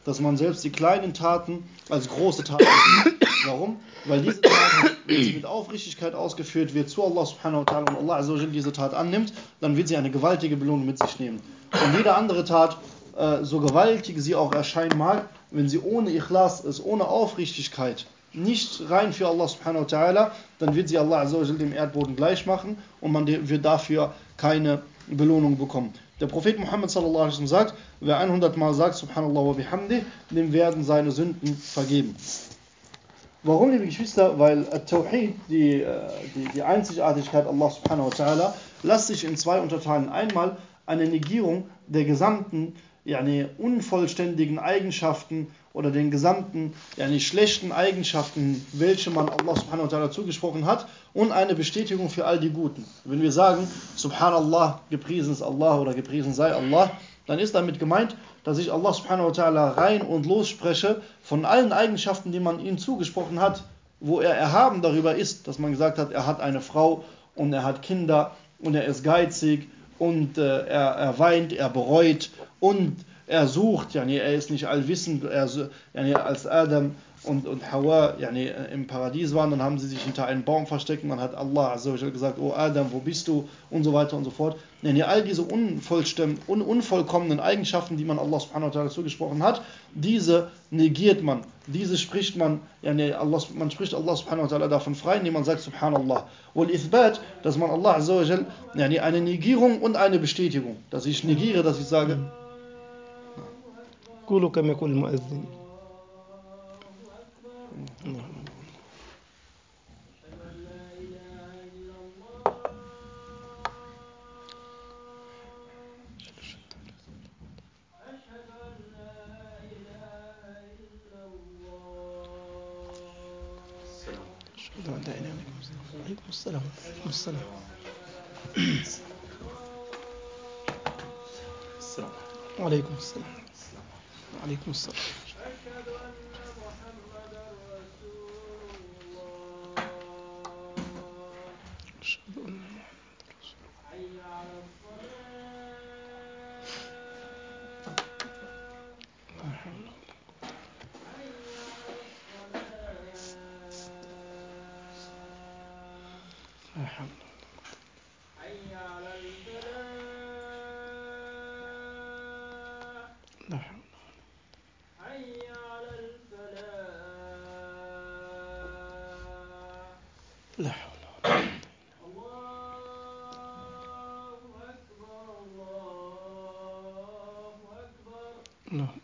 dass man selbst die kleinen Taten als große Taten sieht. Warum? Weil diese Taten, wenn sie mit Aufrichtigkeit ausgeführt wird zu Allah subhanahu wa ta'ala und Allah azza diese Tat annimmt, dann wird sie eine gewaltige Belohnung mit sich nehmen. Und jede andere Tat, äh, so gewaltig sie auch erscheinen mag, wenn sie ohne Ikhlas ist, ohne Aufrichtigkeit, nicht rein für Allah subhanahu wa ta'ala, dann wird sie Allah azza dem Erdboden gleich machen und man wird dafür keine Belohnung bekommen. Der Prophet Muhammad sallallahu alaihi wasallam sagt, wer 100 Mal sagt Subhanallah wa bihamdi, dem werden seine Sünden vergeben. Warum, liebe Geschwister? Weil Tawhid, die, die, die Einzigartigkeit Allah subhanahu wa ta'ala, lässt sich in zwei unterteilen. Einmal eine Negierung der gesamten yani, unvollständigen Eigenschaften oder den gesamten yani, schlechten Eigenschaften, welche man Allah subhanahu wa ta'ala zugesprochen hat, und eine Bestätigung für all die Guten. Wenn wir sagen, Subhanallah, gepriesen ist Allah oder gepriesen sei Allah, dann ist damit gemeint, dass ich Allah subhanahu wa ta'ala rein und losspreche von allen Eigenschaften, die man ihm zugesprochen hat, wo er erhaben darüber ist, dass man gesagt hat, er hat eine Frau und er hat Kinder und er ist geizig und äh, er, er weint, er bereut und er sucht, yani, er ist nicht allwissend, er, yani, als Adam und, und Hawa yani, im Paradies waren, dann haben sie sich hinter einem Baum versteckt und dann hat Allah also gesagt, oh Adam, wo bist du und so weiter und so fort. Yani, all diese un, unvollkommenen Eigenschaften, die man Allah subhanahu wa ta'ala zugesprochen hat, diese negiert man, diese spricht man, yani Allah, man spricht Allah subhanahu wa ta'ala davon frei, indem man sagt Subhanallah. Und Ithbat, dass man Allah yani, eine Negierung und eine Bestätigung, dass ich negiere, dass ich sage, قولوا كما يقول المؤذن عليكم السلام عليكم السلام وعليكم السلام وعليكم السلام أشهد أن محمد رسول الله لا حول ولا قوة لا حول لا حول لا حول ولا قوة لا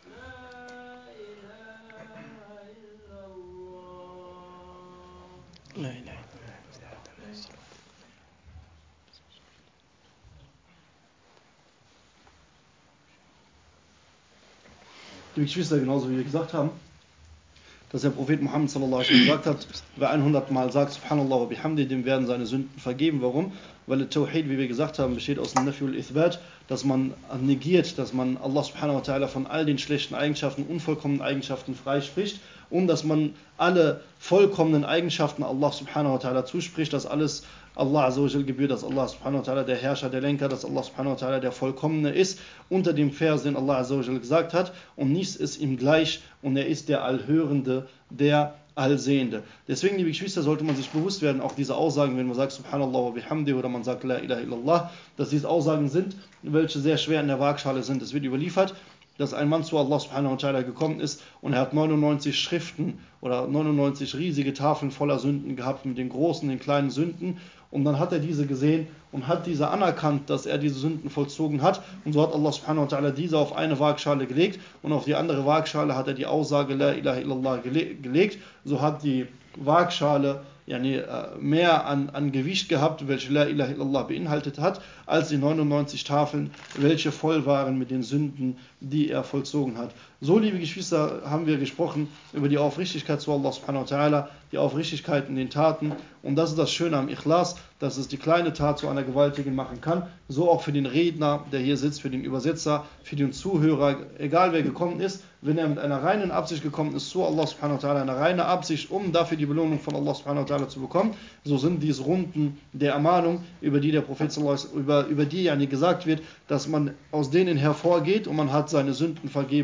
لا إله إلا الله Liebe Geschwister, genauso wie wir gesagt haben, dass der Prophet Muhammad sallallahu alaihi wasallam gesagt hat, wer 100 Mal sagt Subhanallah wa bihamdi, dem werden seine Sünden vergeben. Warum? Weil der Tawhid, wie wir gesagt haben, besteht aus dem Nafi Ithbat, dass man negiert, dass man Allah subhanahu wa ta'ala von all den schlechten Eigenschaften, unvollkommenen Eigenschaften freispricht und dass man alle vollkommenen Eigenschaften Allah subhanahu wa ta'ala zuspricht, dass alles Allah azawajal gebührt, dass Allah subhanahu wa ta'ala der Herrscher, der Lenker, dass Allah subhanahu wa ta'ala der Vollkommene ist, unter dem Vers, den Allah azawajal gesagt hat, und nichts ist ihm gleich und er ist der Allhörende, der Allsehende. Deswegen, liebe Geschwister, sollte man sich bewusst werden, auch diese Aussagen, wenn man sagt Subhanallah wa bihamdi oder man sagt La ilaha illallah, dass diese Aussagen sind, welche sehr schwer in der Waagschale sind. Es wird überliefert, dass ein Mann zu Allah subhanahu wa ta'ala gekommen ist und er hat 99 Schriften oder 99 riesige Tafeln voller Sünden gehabt mit den großen, den kleinen Sünden und dann hat er diese gesehen und hat diese anerkannt, dass er diese Sünden vollzogen hat und so hat Allah subhanahu wa ta'ala diese auf eine Waagschale gelegt und auf die andere Waagschale hat er die Aussage La ilaha illallah gele gelegt, so hat die Waagschale yani, mehr an, an Gewicht gehabt, welche La ilaha illallah beinhaltet hat, als die 99 Tafeln, welche voll waren mit den Sünden, die er vollzogen hat. So, liebe Geschwister, haben wir gesprochen über die Aufrichtigkeit zu Allah subhanahu wa ta'ala, die Aufrichtigkeit in den Taten. Und das ist das Schöne am Ikhlas, dass es die kleine Tat zu einer gewaltigen machen kann. So auch für den Redner, der hier sitzt, für den Übersetzer, für den Zuhörer, egal wer gekommen ist, wenn er mit einer reinen Absicht gekommen ist zu Allah subhanahu wa ta'ala, eine reine Absicht, um dafür die Belohnung von Allah subhanahu wa ta'ala zu bekommen, so sind dies Runden der Ermahnung, über die der Prophet über, über die ja gesagt wird, dass man aus denen hervorgeht und man hat seine Sünden vergeben bekommen und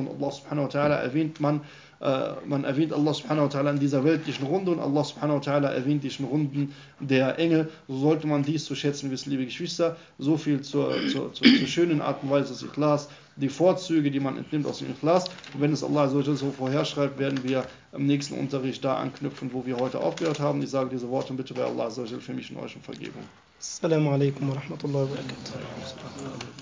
und Allah subhanahu wa ta'ala erwähnt man, äh, man erwähnt Allah subhanahu wa ta'ala in dieser weltlichen Runde und Allah subhanahu wa ta'ala erwähnt die Runden der Engel. So sollte man dies zu schätzen wissen, liebe Geschwister. So viel zur, zur, zur, zur schönen Art und Weise des Ikhlas, die Vorzüge, die man entnimmt aus dem Ikhlas. Und wenn es Allah so vorherschreibt, werden wir im nächsten Unterricht da anknüpfen, wo wir heute aufgehört haben. Ich sage diese Worte und bitte bei Allah für mich und euch um Vergebung. Assalamu alaikum wa rahmatullahi wa barakatuh.